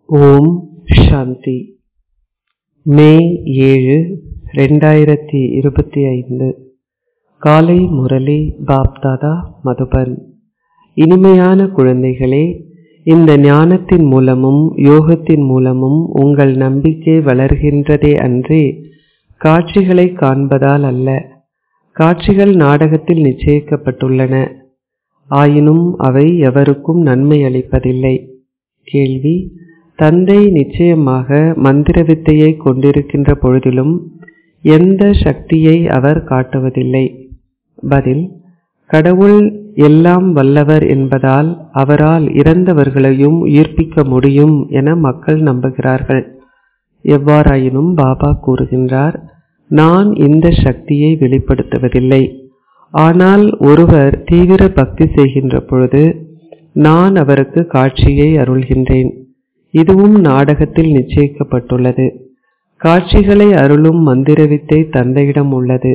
ஓம் சாந்தி மே ஏழு ரெண்டாயிரத்தி இருபத்தி ஐந்து காலை முரளி பாப்தாதா மதுபன் இனிமையான குழந்தைகளே இந்த ஞானத்தின் மூலமும் யோகத்தின் மூலமும் உங்கள் நம்பிக்கை வளர்கின்றதே அன்றி காட்சிகளை காண்பதால் அல்ல காட்சிகள் நாடகத்தில் நிச்சயிக்கப்பட்டுள்ளன ஆயினும் அவை எவருக்கும் நன்மை அளிப்பதில்லை கேள்வி தந்தை நிச்சயமாக மந்திர வித்தையை கொண்டிருக்கின்ற பொழுதிலும் எந்த சக்தியை அவர் காட்டுவதில்லை பதில் கடவுள் எல்லாம் வல்லவர் என்பதால் அவரால் இறந்தவர்களையும் உயிர்ப்பிக்க முடியும் என மக்கள் நம்புகிறார்கள் எவ்வாறாயினும் பாபா கூறுகின்றார் நான் இந்த சக்தியை வெளிப்படுத்துவதில்லை ஆனால் ஒருவர் தீவிர பக்தி செய்கின்ற பொழுது நான் அவருக்கு காட்சியை அருள்கின்றேன் இதுவும் நாடகத்தில் நிச்சயிக்கப்பட்டுள்ளது காட்சிகளை அருளும் மந்திரவித்தை தந்தையிடம் உள்ளது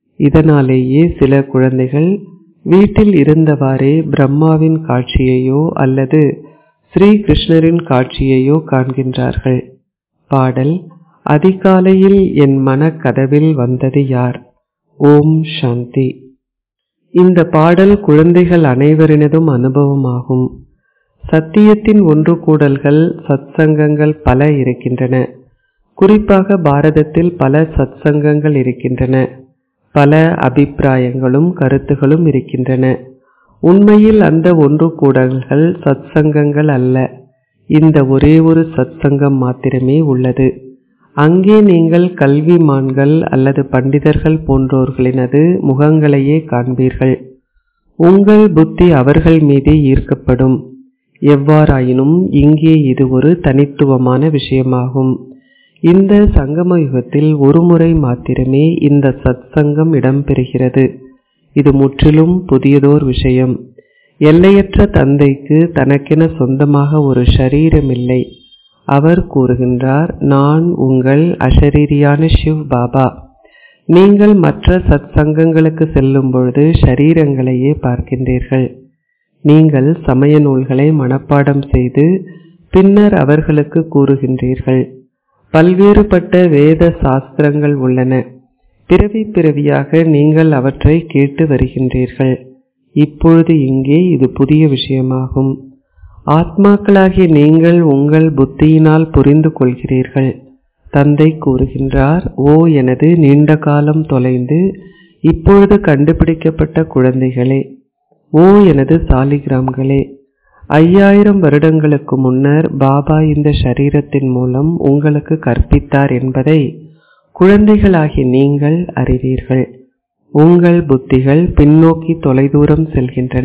இதனாலேயே சில குழந்தைகள் வீட்டில் இருந்தவாறே பிரம்மாவின் காட்சியையோ அல்லது ஸ்ரீ கிருஷ்ணரின் காட்சியையோ காண்கின்றார்கள் பாடல் அதிகாலையில் என் மனக்கதவில் வந்தது யார் ஓம் சாந்தி இந்த பாடல் குழந்தைகள் அனைவரினதும் அனுபவமாகும் சத்தியத்தின் ஒன்று கூடல்கள் சத்சங்கங்கள் பல இருக்கின்றன குறிப்பாக பாரதத்தில் பல சத்சங்கங்கள் இருக்கின்றன பல அபிப்பிராயங்களும் கருத்துகளும் இருக்கின்றன உண்மையில் அந்த ஒன்று கூடல்கள் சத்சங்கங்கள் அல்ல இந்த ஒரே ஒரு சத்சங்கம் மாத்திரமே உள்ளது அங்கே நீங்கள் கல்விமான்கள் அல்லது பண்டிதர்கள் போன்றோர்களினது முகங்களையே காண்பீர்கள் உங்கள் புத்தி அவர்கள் மீதே ஈர்க்கப்படும் எவ்வாறாயினும் இங்கே இது ஒரு தனித்துவமான விஷயமாகும் இந்த சங்கம யுகத்தில் ஒரு முறை மாத்திரமே இந்த சத்சங்கம் இடம்பெறுகிறது இது முற்றிலும் புதியதோர் விஷயம் எல்லையற்ற தந்தைக்கு தனக்கென சொந்தமாக ஒரு ஷரீரம் இல்லை அவர் கூறுகின்றார் நான் உங்கள் அஷரீரியான சிவ் பாபா நீங்கள் மற்ற சத் சங்கங்களுக்கு செல்லும் பொழுது ஷரீரங்களையே பார்க்கின்றீர்கள் நீங்கள் சமய நூல்களை மனப்பாடம் செய்து பின்னர் அவர்களுக்கு கூறுகின்றீர்கள் பல்வேறுபட்ட வேத சாஸ்திரங்கள் உள்ளன பிறவி பிறவியாக நீங்கள் அவற்றை கேட்டு வருகின்றீர்கள் இப்பொழுது இங்கே இது புதிய விஷயமாகும் ஆத்மாக்களாகிய நீங்கள் உங்கள் புத்தியினால் புரிந்து கொள்கிறீர்கள் தந்தை கூறுகின்றார் ஓ எனது நீண்ட காலம் தொலைந்து இப்பொழுது கண்டுபிடிக்கப்பட்ட குழந்தைகளே ஓ எனது சாலிகிராம்களே ஐயாயிரம் வருடங்களுக்கு முன்னர் பாபா இந்த சரீரத்தின் மூலம் உங்களுக்கு கற்பித்தார் என்பதை குழந்தைகளாகி நீங்கள் அறிவீர்கள் உங்கள் புத்திகள் பின்னோக்கி தொலைதூரம் செல்கின்றன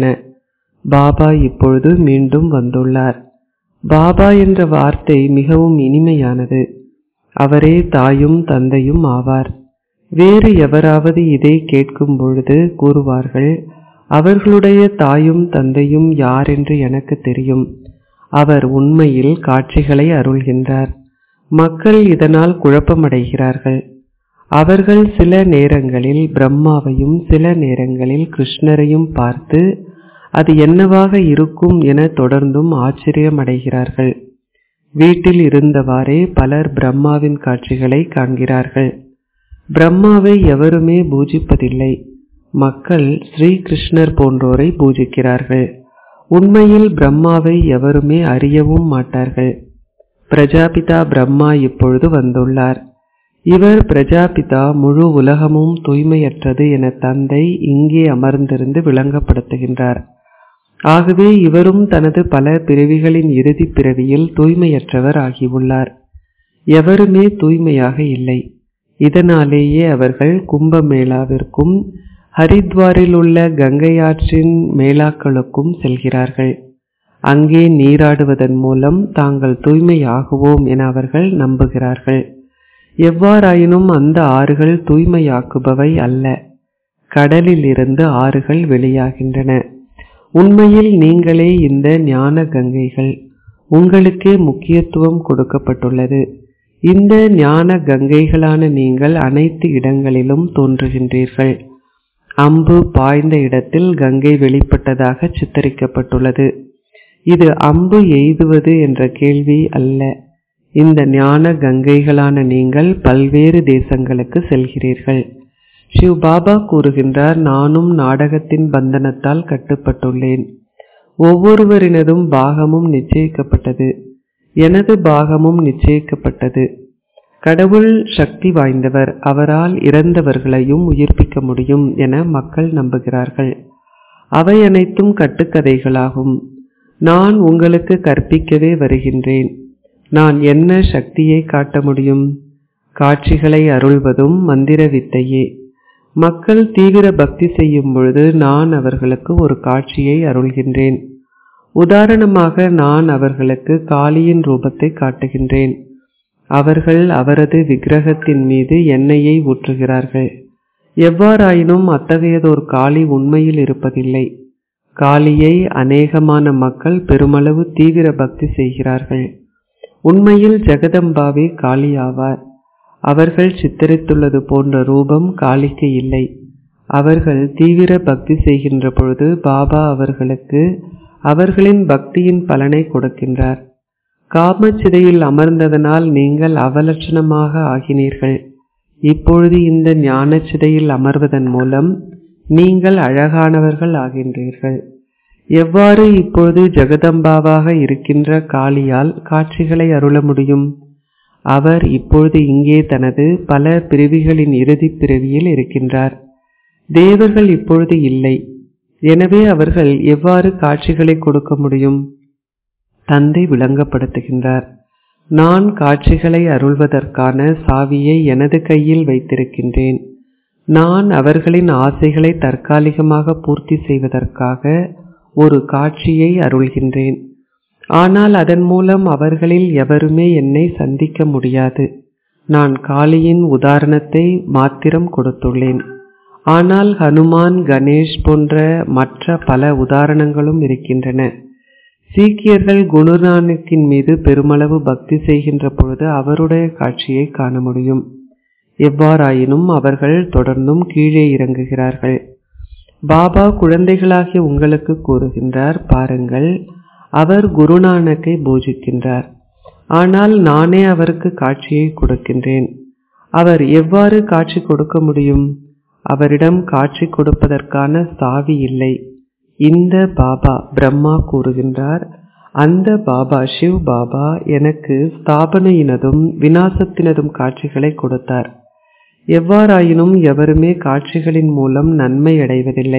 பாபா இப்பொழுது மீண்டும் வந்துள்ளார் பாபா என்ற வார்த்தை மிகவும் இனிமையானது அவரே தாயும் தந்தையும் ஆவார் வேறு எவராவது இதை கேட்கும் பொழுது கூறுவார்கள் அவர்களுடைய தாயும் தந்தையும் யார் என்று எனக்கு தெரியும் அவர் உண்மையில் காட்சிகளை அருள்கின்றார் மக்கள் இதனால் குழப்பமடைகிறார்கள் அவர்கள் சில நேரங்களில் பிரம்மாவையும் சில நேரங்களில் கிருஷ்ணரையும் பார்த்து அது என்னவாக இருக்கும் என தொடர்ந்தும் ஆச்சரியமடைகிறார்கள் வீட்டில் இருந்தவாறே பலர் பிரம்மாவின் காட்சிகளை காண்கிறார்கள் பிரம்மாவை எவருமே பூஜிப்பதில்லை மக்கள் ஸ்ரீ கிருஷ்ணர் போன்றோரை பூஜிக்கிறார்கள் உண்மையில் பிரம்மாவை எவருமே அறியவும் மாட்டார்கள் பிரஜாபிதா பிரம்மா இப்பொழுது வந்துள்ளார் இவர் பிரஜாபிதா முழு உலகமும் தூய்மையற்றது என தந்தை இங்கே அமர்ந்திருந்து விளங்கப்படுத்துகின்றார் ஆகவே இவரும் தனது பல பிறவிகளின் இறுதி பிறவியில் தூய்மையற்றவர் ஆகியுள்ளார் எவருமே தூய்மையாக இல்லை இதனாலேயே அவர்கள் கும்பமேளாவிற்கும் ஹரித்வாரில் உள்ள கங்கை ஆற்றின் மேளாக்களுக்கும் செல்கிறார்கள் அங்கே நீராடுவதன் மூலம் தாங்கள் தூய்மையாகுவோம் என அவர்கள் நம்புகிறார்கள் எவ்வாறாயினும் அந்த ஆறுகள் தூய்மையாக்குபவை அல்ல கடலில் இருந்து ஆறுகள் வெளியாகின்றன உண்மையில் நீங்களே இந்த ஞான கங்கைகள் உங்களுக்கே முக்கியத்துவம் கொடுக்கப்பட்டுள்ளது இந்த ஞான கங்கைகளான நீங்கள் அனைத்து இடங்களிலும் தோன்றுகின்றீர்கள் அம்பு பாய்ந்த இடத்தில் கங்கை வெளிப்பட்டதாக சித்தரிக்கப்பட்டுள்ளது இது அம்பு எய்துவது என்ற கேள்வி அல்ல இந்த ஞான கங்கைகளான நீங்கள் பல்வேறு தேசங்களுக்கு செல்கிறீர்கள் சிவ் பாபா கூறுகின்றார் நானும் நாடகத்தின் பந்தனத்தால் கட்டுப்பட்டுள்ளேன் ஒவ்வொருவரினதும் பாகமும் நிச்சயிக்கப்பட்டது எனது பாகமும் நிச்சயிக்கப்பட்டது கடவுள் சக்தி வாய்ந்தவர் அவரால் இறந்தவர்களையும் உயிர்ப்பிக்க முடியும் என மக்கள் நம்புகிறார்கள் அவை அனைத்தும் கட்டுக்கதைகளாகும் நான் உங்களுக்கு கற்பிக்கவே வருகின்றேன் நான் என்ன சக்தியை காட்ட முடியும் காட்சிகளை அருள்வதும் மந்திர வித்தையே மக்கள் தீவிர பக்தி செய்யும் பொழுது நான் அவர்களுக்கு ஒரு காட்சியை அருள்கின்றேன் உதாரணமாக நான் அவர்களுக்கு காளியின் ரூபத்தை காட்டுகின்றேன் அவர்கள் அவரது விக்கிரகத்தின் மீது எண்ணெயை ஊற்றுகிறார்கள் எவ்வாறாயினும் அத்தகையதோர் காளி உண்மையில் இருப்பதில்லை காளியை அநேகமான மக்கள் பெருமளவு தீவிர பக்தி செய்கிறார்கள் உண்மையில் ஜெகதம்பாவே காளி ஆவார் அவர்கள் சித்தரித்துள்ளது போன்ற ரூபம் காளிக்கு இல்லை அவர்கள் தீவிர பக்தி செய்கின்ற பொழுது பாபா அவர்களுக்கு அவர்களின் பக்தியின் பலனை கொடுக்கின்றார் காமச்சிதையில் அமர்ந்ததனால் நீங்கள் அவலட்சணமாக ஆகினீர்கள் இப்பொழுது இந்த ஞானச்சிதையில் அமர்வதன் மூலம் நீங்கள் அழகானவர்கள் ஆகின்றீர்கள் எவ்வாறு இப்பொழுது ஜெகதம்பாவாக இருக்கின்ற காளியால் காட்சிகளை அருள முடியும் அவர் இப்பொழுது இங்கே தனது பல பிறவிகளின் இறுதி பிறவியில் இருக்கின்றார் தேவர்கள் இப்பொழுது இல்லை எனவே அவர்கள் எவ்வாறு காட்சிகளை கொடுக்க முடியும் தந்தை விளங்கப்படுத்துகின்றார் நான் காட்சிகளை அருள்வதற்கான சாவியை எனது கையில் வைத்திருக்கின்றேன் நான் அவர்களின் ஆசைகளை தற்காலிகமாக பூர்த்தி செய்வதற்காக ஒரு காட்சியை அருள்கின்றேன் ஆனால் அதன் மூலம் அவர்களில் எவருமே என்னை சந்திக்க முடியாது நான் காளியின் உதாரணத்தை மாத்திரம் கொடுத்துள்ளேன் ஆனால் ஹனுமான் கணேஷ் போன்ற மற்ற பல உதாரணங்களும் இருக்கின்றன சீக்கியர்கள் குருநானக்கின் மீது பெருமளவு பக்தி செய்கின்ற பொழுது அவருடைய காட்சியை காண முடியும் எவ்வாறாயினும் அவர்கள் தொடர்ந்தும் கீழே இறங்குகிறார்கள் பாபா குழந்தைகளாகிய உங்களுக்கு கூறுகின்றார் பாருங்கள் அவர் குருநானக்கை பூஜிக்கின்றார் ஆனால் நானே அவருக்கு காட்சியை கொடுக்கின்றேன் அவர் எவ்வாறு காட்சி கொடுக்க முடியும் அவரிடம் காட்சி கொடுப்பதற்கான சாவி இல்லை இந்த பாபா பிரம்மா கூறுகின்றார் அந்த பாபா சிவ் பாபா எனக்கு ஸ்தாபனையினதும் வினாசத்தினதும் காட்சிகளை கொடுத்தார் எவ்வாறாயினும் எவருமே காட்சிகளின் மூலம் நன்மை அடைவதில்லை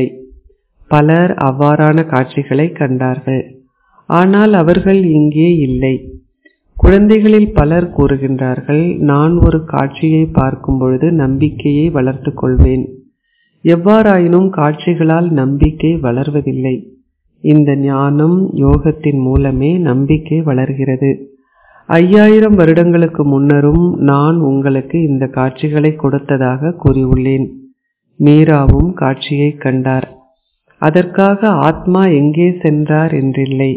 பலர் அவ்வாறான காட்சிகளை கண்டார்கள் ஆனால் அவர்கள் இங்கே இல்லை குழந்தைகளில் பலர் கூறுகின்றார்கள் நான் ஒரு காட்சியை பார்க்கும் பொழுது நம்பிக்கையை வளர்த்து கொள்வேன் எவ்வாறாயினும் காட்சிகளால் நம்பிக்கை வளர்வதில்லை இந்த ஞானம் யோகத்தின் மூலமே நம்பிக்கை வளர்கிறது ஐயாயிரம் வருடங்களுக்கு முன்னரும் நான் உங்களுக்கு இந்த காட்சிகளை கொடுத்ததாக கூறியுள்ளேன் மீராவும் காட்சியை கண்டார் அதற்காக ஆத்மா எங்கே சென்றார் என்றில்லை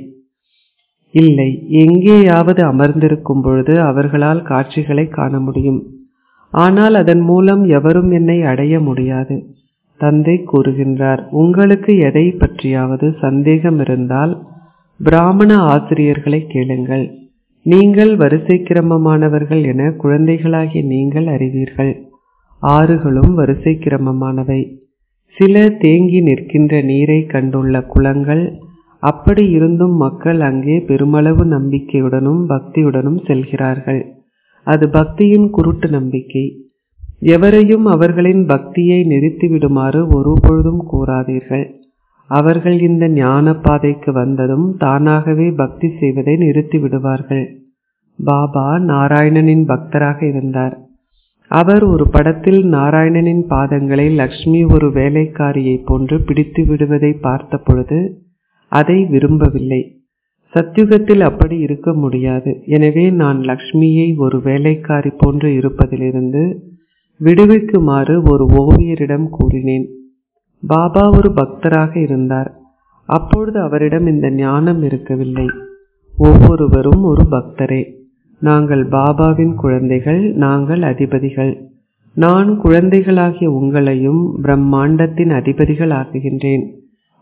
இல்லை எங்கேயாவது அமர்ந்திருக்கும் பொழுது அவர்களால் காட்சிகளை காண முடியும் ஆனால் அதன் மூலம் எவரும் என்னை அடைய முடியாது தந்தை கூறுகின்றார் உங்களுக்கு எதை பற்றியாவது சந்தேகம் இருந்தால் பிராமண ஆசிரியர்களை கேளுங்கள் நீங்கள் வரிசை கிரமமானவர்கள் என குழந்தைகளாகிய நீங்கள் அறிவீர்கள் ஆறுகளும் வரிசை கிரமமானவை சில தேங்கி நிற்கின்ற நீரை கண்டுள்ள குளங்கள் அப்படி இருந்தும் மக்கள் அங்கே பெருமளவு நம்பிக்கையுடனும் பக்தியுடனும் செல்கிறார்கள் அது பக்தியின் குருட்டு நம்பிக்கை எவரையும் அவர்களின் பக்தியை நிறுத்திவிடுமாறு ஒருபொழுதும் கூறாதீர்கள் அவர்கள் இந்த ஞான பாதைக்கு வந்ததும் தானாகவே பக்தி செய்வதை நிறுத்தி விடுவார்கள் பாபா நாராயணனின் பக்தராக இருந்தார் அவர் ஒரு படத்தில் நாராயணனின் பாதங்களை லக்ஷ்மி ஒரு வேலைக்காரியை போன்று பிடித்து விடுவதை பார்த்த பொழுது அதை விரும்பவில்லை சத்யுகத்தில் அப்படி இருக்க முடியாது எனவே நான் லக்ஷ்மியை ஒரு வேலைக்காரி போன்று இருப்பதிலிருந்து விடுவிக்குமாறு ஒரு ஓவியரிடம் கூறினேன் பாபா ஒரு பக்தராக இருந்தார் அப்பொழுது அவரிடம் இந்த ஞானம் இருக்கவில்லை ஒவ்வொருவரும் ஒரு பக்தரே நாங்கள் பாபாவின் குழந்தைகள் நாங்கள் அதிபதிகள் நான் குழந்தைகளாகிய உங்களையும் பிரம்மாண்டத்தின் அதிபதிகள் ஆக்குகின்றேன்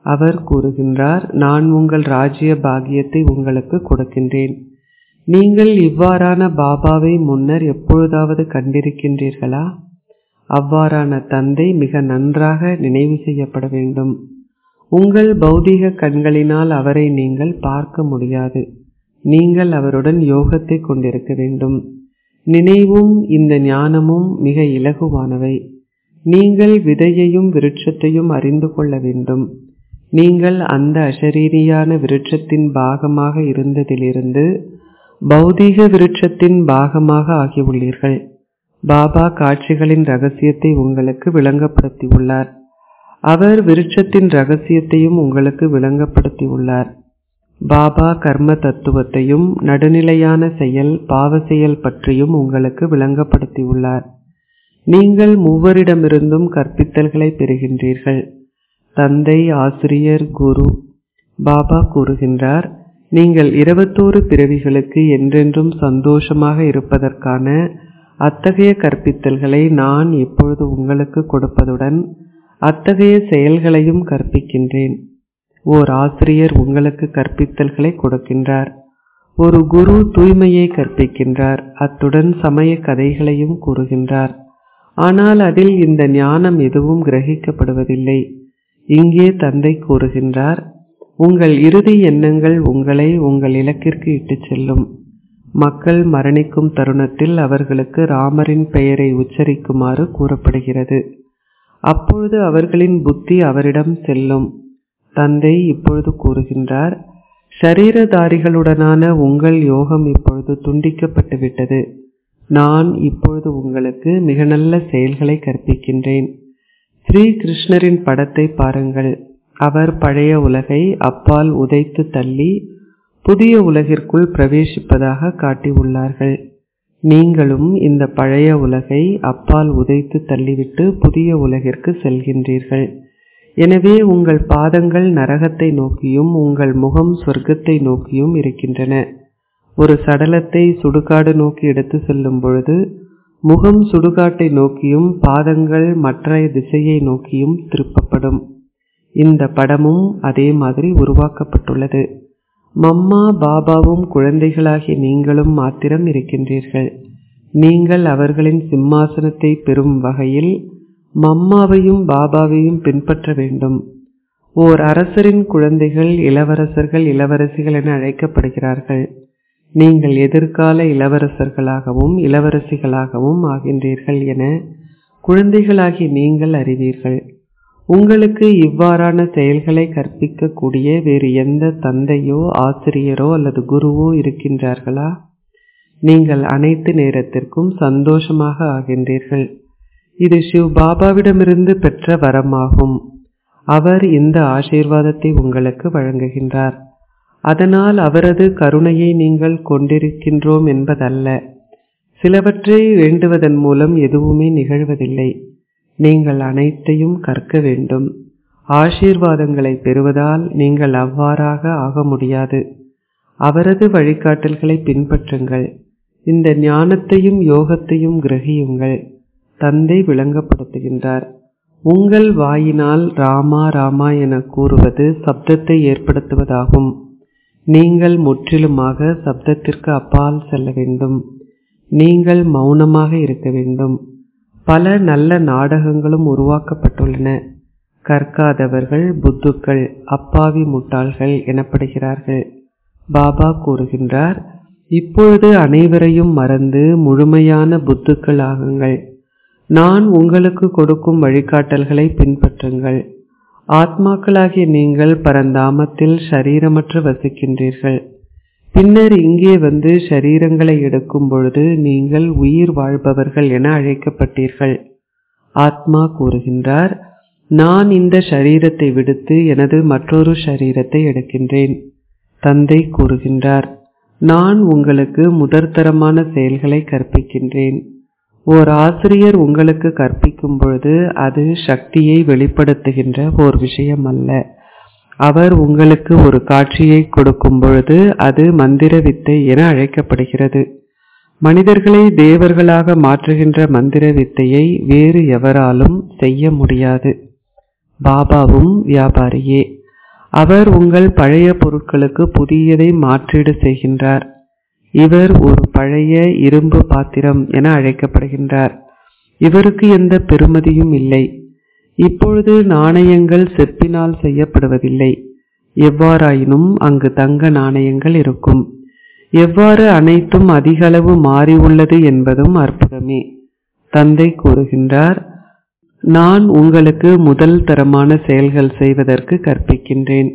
அவர் கூறுகின்றார் நான் உங்கள் ராஜ்ய பாகியத்தை உங்களுக்கு கொடுக்கின்றேன் நீங்கள் இவ்வாறான பாபாவை முன்னர் எப்பொழுதாவது கண்டிருக்கின்றீர்களா அவ்வாறான தந்தை மிக நன்றாக நினைவு செய்யப்பட வேண்டும் உங்கள் பௌதீக கண்களினால் அவரை நீங்கள் பார்க்க முடியாது நீங்கள் அவருடன் யோகத்தை கொண்டிருக்க வேண்டும் நினைவும் இந்த ஞானமும் மிக இலகுவானவை நீங்கள் விதையையும் விருட்சத்தையும் அறிந்து கொள்ள வேண்டும் நீங்கள் அந்த அஷரீரியான விருட்சத்தின் பாகமாக இருந்ததிலிருந்து பௌதீக விருட்சத்தின் பாகமாக ஆகியுள்ளீர்கள் பாபா காட்சிகளின் ரகசியத்தை உங்களுக்கு விளங்கப்படுத்தியுள்ளார் அவர் விருட்சத்தின் ரகசியத்தையும் உங்களுக்கு விளங்கப்படுத்தியுள்ளார் பாபா கர்ம தத்துவத்தையும் நடுநிலையான செயல் பாவ செயல் பற்றியும் உங்களுக்கு விளங்கப்படுத்தியுள்ளார் நீங்கள் மூவரிடமிருந்தும் கற்பித்தல்களை பெறுகின்றீர்கள் தந்தை ஆசிரியர் குரு பாபா கூறுகின்றார் நீங்கள் இருபத்தோரு பிறவிகளுக்கு என்றென்றும் சந்தோஷமாக இருப்பதற்கான அத்தகைய கற்பித்தல்களை நான் இப்பொழுது உங்களுக்கு கொடுப்பதுடன் அத்தகைய செயல்களையும் கற்பிக்கின்றேன் ஓர் ஆசிரியர் உங்களுக்கு கற்பித்தல்களை கொடுக்கின்றார் ஒரு குரு தூய்மையை கற்பிக்கின்றார் அத்துடன் சமய கதைகளையும் கூறுகின்றார் ஆனால் அதில் இந்த ஞானம் எதுவும் கிரகிக்கப்படுவதில்லை இங்கே தந்தை கூறுகின்றார் உங்கள் இறுதி எண்ணங்கள் உங்களை உங்கள் இலக்கிற்கு இட்டுச் செல்லும் மக்கள் மரணிக்கும் தருணத்தில் அவர்களுக்கு ராமரின் பெயரை உச்சரிக்குமாறு கூறப்படுகிறது அப்பொழுது அவர்களின் புத்தி அவரிடம் செல்லும் தந்தை இப்பொழுது கூறுகின்றார் சரீரதாரிகளுடனான உங்கள் யோகம் இப்பொழுது துண்டிக்கப்பட்டு விட்டது நான் இப்பொழுது உங்களுக்கு மிக நல்ல செயல்களை கற்பிக்கின்றேன் ஸ்ரீ கிருஷ்ணரின் படத்தை பாருங்கள் அவர் பழைய உலகை அப்பால் உதைத்து தள்ளி புதிய உலகிற்குள் பிரவேசிப்பதாக காட்டியுள்ளார்கள் நீங்களும் இந்த பழைய உலகை அப்பால் உதைத்து தள்ளிவிட்டு புதிய உலகிற்கு செல்கின்றீர்கள் எனவே உங்கள் பாதங்கள் நரகத்தை நோக்கியும் உங்கள் முகம் சொர்க்கத்தை நோக்கியும் இருக்கின்றன ஒரு சடலத்தை சுடுகாடு நோக்கி எடுத்து செல்லும் பொழுது முகம் சுடுகாட்டை நோக்கியும் பாதங்கள் மற்ற திசையை நோக்கியும் திருப்பப்படும் இந்த படமும் அதே மாதிரி உருவாக்கப்பட்டுள்ளது மம்மா பாபாவும் குழந்தைகளாகிய நீங்களும் மாத்திரம் இருக்கின்றீர்கள் நீங்கள் அவர்களின் சிம்மாசனத்தை பெறும் வகையில் மம்மாவையும் பாபாவையும் பின்பற்ற வேண்டும் ஓர் அரசரின் குழந்தைகள் இளவரசர்கள் இளவரசிகள் என அழைக்கப்படுகிறார்கள் நீங்கள் எதிர்கால இளவரசர்களாகவும் இளவரசிகளாகவும் ஆகின்றீர்கள் என குழந்தைகளாகி நீங்கள் அறிவீர்கள் உங்களுக்கு இவ்வாறான செயல்களை கற்பிக்கக்கூடிய வேறு எந்த தந்தையோ ஆசிரியரோ அல்லது குருவோ இருக்கின்றார்களா நீங்கள் அனைத்து நேரத்திற்கும் சந்தோஷமாக ஆகின்றீர்கள் இது சிவ் பாபாவிடமிருந்து பெற்ற வரமாகும் அவர் இந்த ஆசீர்வாதத்தை உங்களுக்கு வழங்குகின்றார் அதனால் அவரது கருணையை நீங்கள் கொண்டிருக்கின்றோம் என்பதல்ல சிலவற்றை வேண்டுவதன் மூலம் எதுவுமே நிகழ்வதில்லை நீங்கள் அனைத்தையும் கற்க வேண்டும் ஆசீர்வாதங்களை பெறுவதால் நீங்கள் அவ்வாறாக ஆக முடியாது அவரது வழிகாட்டல்களை பின்பற்றுங்கள் இந்த ஞானத்தையும் யோகத்தையும் கிரகியுங்கள் தந்தை விளங்கப்படுத்துகின்றார் உங்கள் வாயினால் ராமா ராமா என கூறுவது சப்தத்தை ஏற்படுத்துவதாகும் நீங்கள் முற்றிலுமாக சப்தத்திற்கு அப்பால் செல்ல வேண்டும் நீங்கள் மௌனமாக இருக்க வேண்டும் பல நல்ல நாடகங்களும் உருவாக்கப்பட்டுள்ளன கற்காதவர்கள் புத்துக்கள் அப்பாவி முட்டாள்கள் எனப்படுகிறார்கள் பாபா கூறுகின்றார் இப்பொழுது அனைவரையும் மறந்து முழுமையான புத்துக்கள் ஆகுங்கள் நான் உங்களுக்கு கொடுக்கும் வழிகாட்டல்களை பின்பற்றுங்கள் ஆத்மாக்களாகிய நீங்கள் பரந்தாமத்தில் ஷரீரமற்று வசிக்கின்றீர்கள் பின்னர் இங்கே வந்து ஷரீரங்களை எடுக்கும் பொழுது நீங்கள் உயிர் வாழ்பவர்கள் என அழைக்கப்பட்டீர்கள் ஆத்மா கூறுகின்றார் நான் இந்த ஷரீரத்தை விடுத்து எனது மற்றொரு ஷரீரத்தை எடுக்கின்றேன் தந்தை கூறுகின்றார் நான் உங்களுக்கு முதற்தரமான செயல்களை கற்பிக்கின்றேன் ஓர் ஆசிரியர் உங்களுக்கு கற்பிக்கும் பொழுது அது சக்தியை வெளிப்படுத்துகின்ற ஓர் விஷயம் அல்ல அவர் உங்களுக்கு ஒரு காட்சியை கொடுக்கும் பொழுது அது மந்திர வித்தை என அழைக்கப்படுகிறது மனிதர்களை தேவர்களாக மாற்றுகின்ற மந்திர வித்தையை வேறு எவராலும் செய்ய முடியாது பாபாவும் வியாபாரியே அவர் உங்கள் பழைய பொருட்களுக்கு புதியதை மாற்றீடு செய்கின்றார் இவர் ஒரு பழைய இரும்பு பாத்திரம் என அழைக்கப்படுகின்றார் இவருக்கு எந்த பெருமதியும் இல்லை இப்பொழுது நாணயங்கள் செப்பினால் செய்யப்படுவதில்லை எவ்வாறாயினும் அங்கு தங்க நாணயங்கள் இருக்கும் எவ்வாறு அனைத்தும் அதிக அளவு மாறி உள்ளது என்பதும் அற்புதமே தந்தை கூறுகின்றார் நான் உங்களுக்கு முதல் தரமான செயல்கள் செய்வதற்கு கற்பிக்கின்றேன்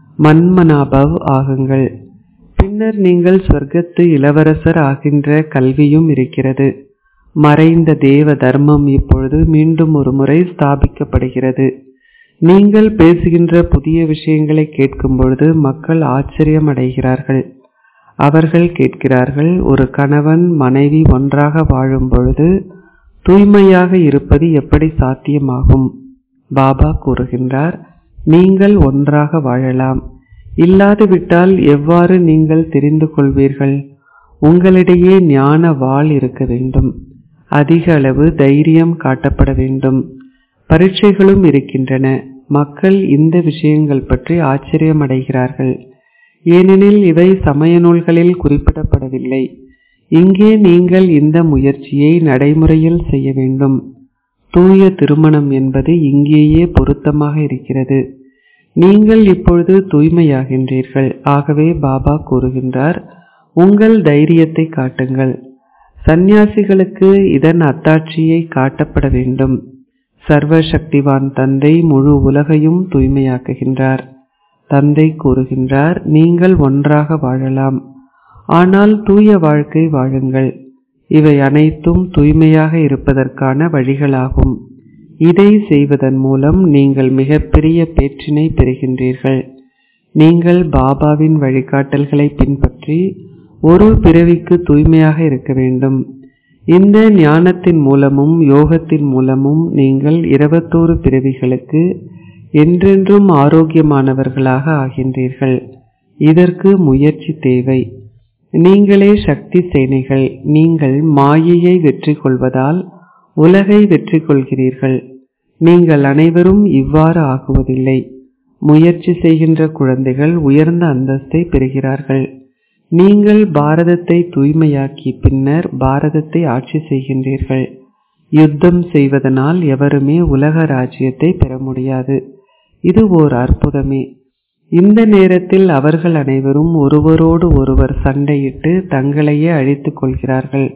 மன்மனாபவ் ஆகுங்கள் பின்னர் நீங்கள் சொர்க்கத்து இளவரசர் ஆகின்ற கல்வியும் இருக்கிறது மறைந்த தேவ தர்மம் இப்பொழுது மீண்டும் ஒரு முறை ஸ்தாபிக்கப்படுகிறது நீங்கள் பேசுகின்ற புதிய விஷயங்களை கேட்கும் பொழுது மக்கள் ஆச்சரியம் அடைகிறார்கள் அவர்கள் கேட்கிறார்கள் ஒரு கணவன் மனைவி ஒன்றாக வாழும் பொழுது தூய்மையாக இருப்பது எப்படி சாத்தியமாகும் பாபா கூறுகின்றார் நீங்கள் ஒன்றாக வாழலாம் இல்லாது விட்டால் எவ்வாறு நீங்கள் தெரிந்து கொள்வீர்கள் உங்களிடையே ஞான வாள் இருக்க வேண்டும் அதிக அளவு தைரியம் காட்டப்பட வேண்டும் பரீட்சைகளும் இருக்கின்றன மக்கள் இந்த விஷயங்கள் பற்றி ஆச்சரியமடைகிறார்கள் ஏனெனில் இவை சமய நூல்களில் குறிப்பிடப்படவில்லை இங்கே நீங்கள் இந்த முயற்சியை நடைமுறையில் செய்ய வேண்டும் தூய திருமணம் என்பது இங்கேயே பொருத்தமாக இருக்கிறது நீங்கள் இப்பொழுது தூய்மையாகின்றீர்கள் ஆகவே பாபா கூறுகின்றார் உங்கள் தைரியத்தை காட்டுங்கள் சந்நியாசிகளுக்கு இதன் அத்தாட்சியை காட்டப்பட வேண்டும் சர்வ சக்திவான் தந்தை முழு உலகையும் தூய்மையாக்குகின்றார் தந்தை கூறுகின்றார் நீங்கள் ஒன்றாக வாழலாம் ஆனால் தூய வாழ்க்கை வாழுங்கள் இவை அனைத்தும் தூய்மையாக இருப்பதற்கான வழிகளாகும் இதை செய்வதன் மூலம் நீங்கள் மிகப்பெரிய பேற்றினை பெறுகின்றீர்கள் நீங்கள் பாபாவின் வழிகாட்டல்களை பின்பற்றி ஒரு பிறவிக்கு தூய்மையாக இருக்க வேண்டும் இந்த ஞானத்தின் மூலமும் யோகத்தின் மூலமும் நீங்கள் இருபத்தோரு பிறவிகளுக்கு என்றென்றும் ஆரோக்கியமானவர்களாக ஆகின்றீர்கள் இதற்கு முயற்சி தேவை நீங்களே சக்தி சேனைகள் நீங்கள் மாயையை வெற்றி கொள்வதால் உலகை வெற்றி கொள்கிறீர்கள் நீங்கள் அனைவரும் இவ்வாறு ஆகுவதில்லை முயற்சி செய்கின்ற குழந்தைகள் உயர்ந்த அந்தஸ்தை பெறுகிறார்கள் நீங்கள் பாரதத்தை தூய்மையாக்கி பின்னர் பாரதத்தை ஆட்சி செய்கின்றீர்கள் யுத்தம் செய்வதனால் எவருமே உலக ராஜ்யத்தை பெற முடியாது இது ஓர் அற்புதமே இந்த நேரத்தில் அவர்கள் அனைவரும் ஒருவரோடு ஒருவர் சண்டையிட்டு தங்களையே அழித்துக் கொள்கிறார்கள்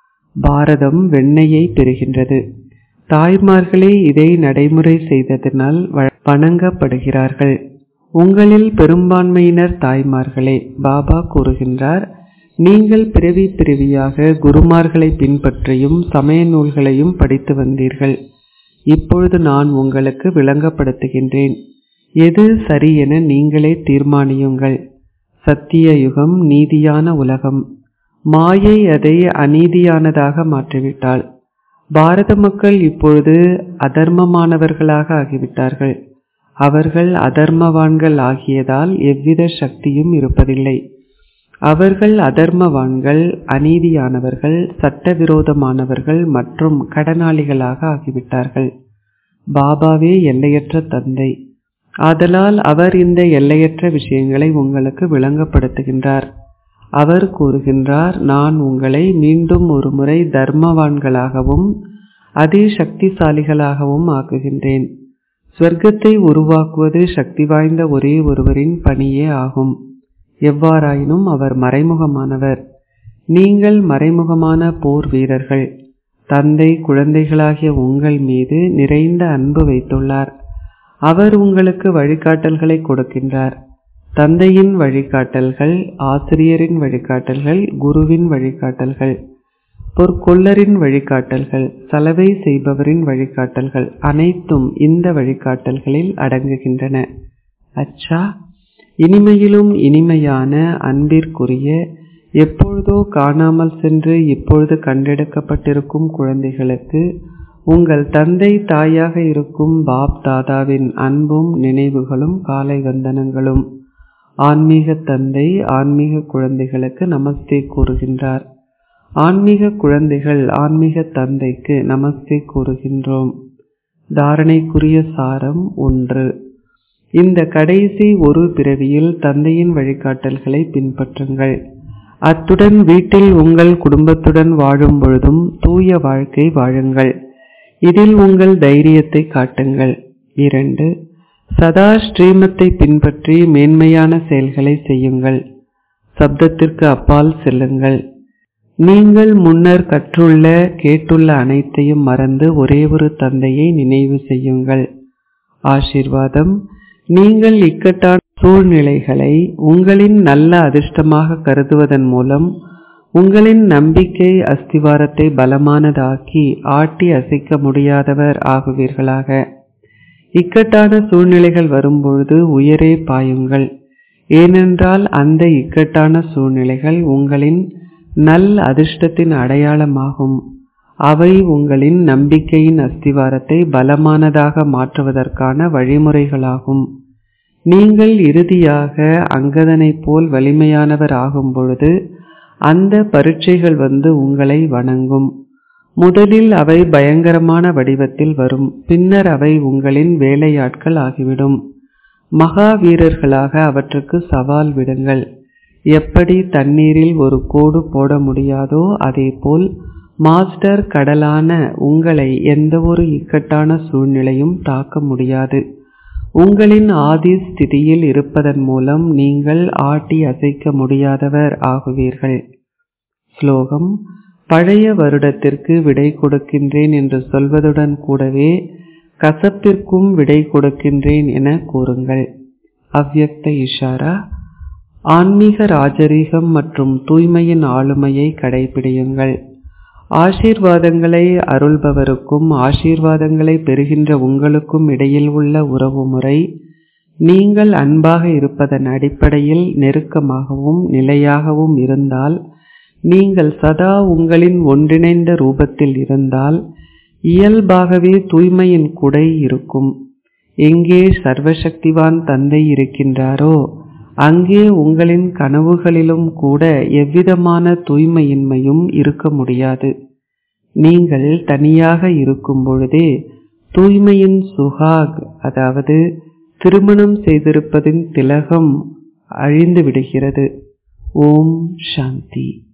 பாரதம் வெண்ணையை பெறுகின்றது தாய்மார்களே இதை நடைமுறை செய்ததனால் வணங்கப்படுகிறார்கள் உங்களில் பெரும்பான்மையினர் தாய்மார்களே பாபா கூறுகின்றார் நீங்கள் பிறவி பிறவியாக குருமார்களை பின்பற்றியும் சமய நூல்களையும் படித்து வந்தீர்கள் இப்பொழுது நான் உங்களுக்கு விளங்கப்படுத்துகின்றேன் எது சரி என நீங்களே தீர்மானியுங்கள் சத்திய யுகம் நீதியான உலகம் மாயை அதை அநீதியானதாக மாற்றிவிட்டாள் பாரத மக்கள் இப்பொழுது அதர்மமானவர்களாக ஆகிவிட்டார்கள் அவர்கள் அதர்மவான்கள் ஆகியதால் எவ்வித சக்தியும் இருப்பதில்லை அவர்கள் அதர்மவான்கள் அநீதியானவர்கள் சட்டவிரோதமானவர்கள் மற்றும் கடனாளிகளாக ஆகிவிட்டார்கள் பாபாவே எல்லையற்ற தந்தை ஆதலால் அவர் இந்த எல்லையற்ற விஷயங்களை உங்களுக்கு விளங்கப்படுத்துகின்றார் அவர் கூறுகின்றார் நான் உங்களை மீண்டும் ஒரு முறை தர்மவான்களாகவும் அதி சக்திசாலிகளாகவும் ஆக்குகின்றேன் ஸ்வர்க்கத்தை உருவாக்குவது சக்தி வாய்ந்த ஒரே ஒருவரின் பணியே ஆகும் எவ்வாறாயினும் அவர் மறைமுகமானவர் நீங்கள் மறைமுகமான போர் வீரர்கள் தந்தை குழந்தைகளாகிய உங்கள் மீது நிறைந்த அன்பு வைத்துள்ளார் அவர் உங்களுக்கு வழிகாட்டல்களை கொடுக்கின்றார் தந்தையின் வழிகாட்டல்கள் ஆசிரியரின் வழிகாட்டல்கள் குருவின் வழிகாட்டல்கள் பொற்கொள்ளரின் வழிகாட்டல்கள் சலவை செய்பவரின் வழிகாட்டல்கள் அனைத்தும் இந்த வழிகாட்டல்களில் அடங்குகின்றன அச்சா இனிமையிலும் இனிமையான அன்பிற்குரிய எப்பொழுதோ காணாமல் சென்று இப்பொழுது கண்டெடுக்கப்பட்டிருக்கும் குழந்தைகளுக்கு உங்கள் தந்தை தாயாக இருக்கும் பாப் தாதாவின் அன்பும் நினைவுகளும் காலை வந்தனங்களும் ஆன்மீக தந்தை ஆன்மீக குழந்தைகளுக்கு நமஸ்தே கூறுகின்றார் ஆன்மீக குழந்தைகள் ஆன்மீக தந்தைக்கு நமஸ்தே கூறுகின்றோம் தாரணைக்குரிய சாரம் ஒன்று இந்த கடைசி ஒரு பிறவியில் தந்தையின் வழிகாட்டல்களை பின்பற்றுங்கள் அத்துடன் வீட்டில் உங்கள் குடும்பத்துடன் வாழும் பொழுதும் தூய வாழ்க்கை வாழுங்கள் இதில் உங்கள் தைரியத்தை காட்டுங்கள் இரண்டு சதா ஸ்ரீமத்தை பின்பற்றி மேன்மையான செயல்களை செய்யுங்கள் சப்தத்திற்கு அப்பால் செல்லுங்கள் நீங்கள் முன்னர் கற்றுள்ள கேட்டுள்ள அனைத்தையும் மறந்து ஒரே ஒரு தந்தையை நினைவு செய்யுங்கள் ஆசீர்வாதம் நீங்கள் இக்கட்டான சூழ்நிலைகளை உங்களின் நல்ல அதிர்ஷ்டமாக கருதுவதன் மூலம் உங்களின் நம்பிக்கை அஸ்திவாரத்தை பலமானதாக்கி ஆட்டி அசைக்க முடியாதவர் ஆகுவீர்களாக இக்கட்டான சூழ்நிலைகள் வரும்பொழுது உயரே பாயுங்கள் ஏனென்றால் அந்த இக்கட்டான சூழ்நிலைகள் உங்களின் நல் அதிர்ஷ்டத்தின் அடையாளமாகும் அவை உங்களின் நம்பிக்கையின் அஸ்திவாரத்தை பலமானதாக மாற்றுவதற்கான வழிமுறைகளாகும் நீங்கள் இறுதியாக அங்கதனைப் போல் வலிமையானவர் ஆகும் பொழுது அந்த பரீட்சைகள் வந்து உங்களை வணங்கும் முதலில் அவை பயங்கரமான வடிவத்தில் வரும் பின்னர் அவை உங்களின் வேலையாட்கள் ஆகிவிடும் மகா வீரர்களாக அவற்றுக்கு சவால் விடுங்கள் எப்படி தண்ணீரில் ஒரு கோடு போட முடியாதோ அதேபோல் மாஸ்டர் கடலான உங்களை எந்த ஒரு இக்கட்டான சூழ்நிலையும் தாக்க முடியாது உங்களின் ஆதி ஸ்திதியில் இருப்பதன் மூலம் நீங்கள் ஆட்டி அசைக்க முடியாதவர் ஆகுவீர்கள் ஸ்லோகம் பழைய வருடத்திற்கு விடை கொடுக்கின்றேன் என்று சொல்வதுடன் கூடவே கசப்பிற்கும் விடை கொடுக்கின்றேன் என கூறுங்கள் அவ்யக்த இஷாரா ஆன்மீக ராஜரீகம் மற்றும் தூய்மையின் ஆளுமையை கடைபிடியுங்கள் ஆசீர்வாதங்களை அருள்பவருக்கும் ஆசீர்வாதங்களை பெறுகின்ற உங்களுக்கும் இடையில் உள்ள உறவுமுறை நீங்கள் அன்பாக இருப்பதன் அடிப்படையில் நெருக்கமாகவும் நிலையாகவும் இருந்தால் நீங்கள் சதா உங்களின் ஒன்றிணைந்த ரூபத்தில் இருந்தால் இயல்பாகவே தூய்மையின் குடை இருக்கும் எங்கே சர்வசக்திவான் தந்தை இருக்கின்றாரோ அங்கே உங்களின் கனவுகளிலும் கூட எவ்விதமான தூய்மையின்மையும் இருக்க முடியாது நீங்கள் தனியாக இருக்கும் பொழுதே தூய்மையின் சுகாக் அதாவது திருமணம் செய்திருப்பதின் திலகம் அழிந்து விடுகிறது ஓம் சாந்தி